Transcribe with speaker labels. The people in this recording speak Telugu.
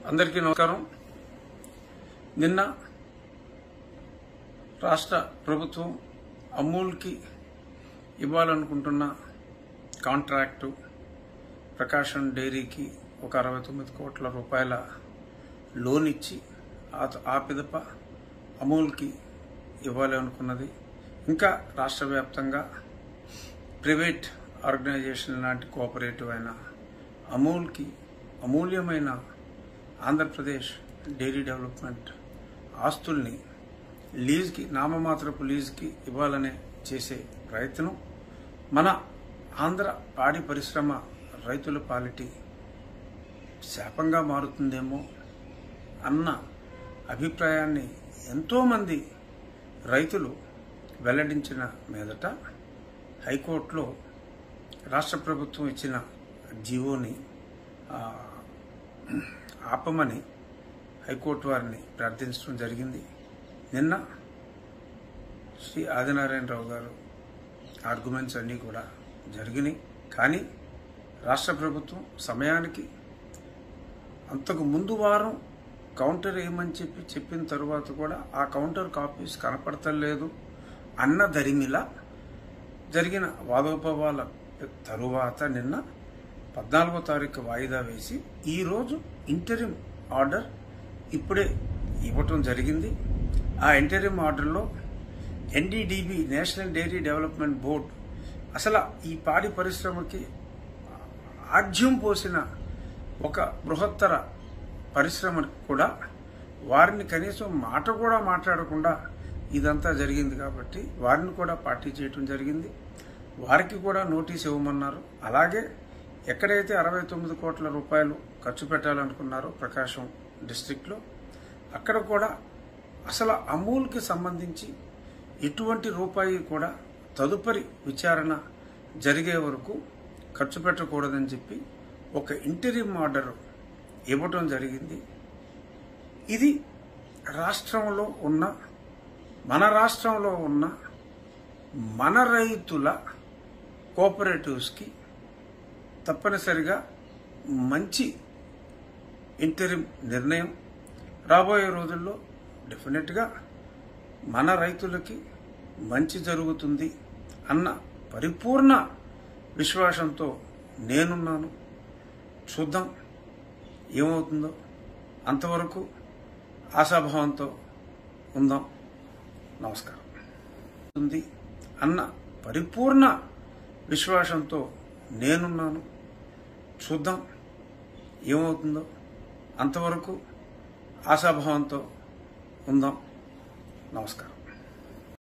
Speaker 1: అందరికీ నమస్కారం నిన్న రాష్ట్ర ప్రభుత్వం అమూల్కి ఇవ్వాలనుకుంటున్న కాంట్రాక్టు ప్రకాశం డైరీకి ఒక అరవై తొమ్మిది కోట్ల రూపాయల లోన్ ఇచ్చి ఆ- ఆ పిదప అమూల్కి ఇవ్వాలి అనుకున్నది ఇంకా రాష్ట్ర వ్యాప్తంగా ప్రైవేట్ ఆర్గనైజేషన్ లాంటి కోఆపరేటివ్ అయిన అమూల్కి అమూల్యమైన ఆంధ్రప్రదేశ్ డైరీ డెవలప్మెంట్ ఆస్తుల్ని లీజ్కి నామమాత్రపు లీజ్కి ఇవ్వాలనే చేసే ప్రయత్నం మన ఆంధ్ర పాడి పరిశ్రమ రైతుల పాలిటి శాపంగా మారుతుందేమో అన్న అభిప్రాయాన్ని ఎంతోమంది రైతులు వెల్లడించిన మీదట హైకోర్టులో రాష్ట్ర ప్రభుత్వం ఇచ్చిన జీవోని ఆ, ఆపమని హైకోర్టు వారిని ప్రార్థించడం జరిగింది నిన్న శ్రీ ఆదినారాయణరావు గారు ఆర్గ్యుమెంట్స్ అన్నీ కూడా జరిగినాయి కానీ రాష్ట్ర ప్రభుత్వం సమయానికి అంతకు ముందు వారం కౌంటర్ వేయమని చెప్పి చెప్పిన తరువాత కూడా ఆ కౌంటర్ కాపీస్ కనపడతలేదు అన్న దరిమిలా జరిగిన వాదోపవాల తరువాత నిన్న పద్నాలుగో తారీఖు వాయిదా వేసి ఈరోజు ఇంటరిం ఆర్డర్ ఇప్పుడే ఇవ్వటం జరిగింది ఆ ఇంటరిం ఆర్డర్లో NDDB national dairy development board అసలు ఈ పాడి పరిశ్రమకి ఆజ్యం పోసిన ఒక బృహత్తర పరిశ్రమ కూడా వారిని కనీసం మాట కూడా మాట్లాడకుండా ఇదంతా జరిగింది కాబట్టి వారిని కూడా పార్టీ చేయటం జరిగింది వారికి కూడా నోటీస్ ఇవ్వమన్నారు అలాగే ఎక్కడైతే అరవై తొమ్మిది కోట్ల రూపాయలు ఖర్చు పెట్టాలనుకున్నారో ప్రకాశం డిస్టిక్లో అక్కడ కూడా అసలు అమూల్కి సంబంధించి ఎటువంటి రూపాయి కూడా తదుపరి విచారణ జరిగే వరకు ఖర్చు పెట్టకూడదని చెప్పి ఒక ఇంటరిమ్ ఆర్డర్ ఇవ్వటం జరిగింది ఇది రాష్ట్రంలో ఉన్న మన రాష్ట్రంలో ఉన్న మన రైతుల కోఆపరేటివ్స్కి తప్పనిసరిగా మంచి ఇంటరిమ్ నిర్ణయం రాబోయే రోజుల్లో డెఫినెట్గా మన రైతులకి మంచి జరుగుతుంది అన్న పరిపూర్ణ విశ్వాసంతో నేనున్నాను చూద్దాం ఏమవుతుందో అంతవరకు ఆశాభావంతో ఉందాం నమస్కారం ఉంది అన్న పరిపూర్ణ విశ్వాసంతో నేనున్నాను చూద్దాం ఏమవుతుందో అంతవరకు ఆశాభావంతో ఉందాం నమస్కారం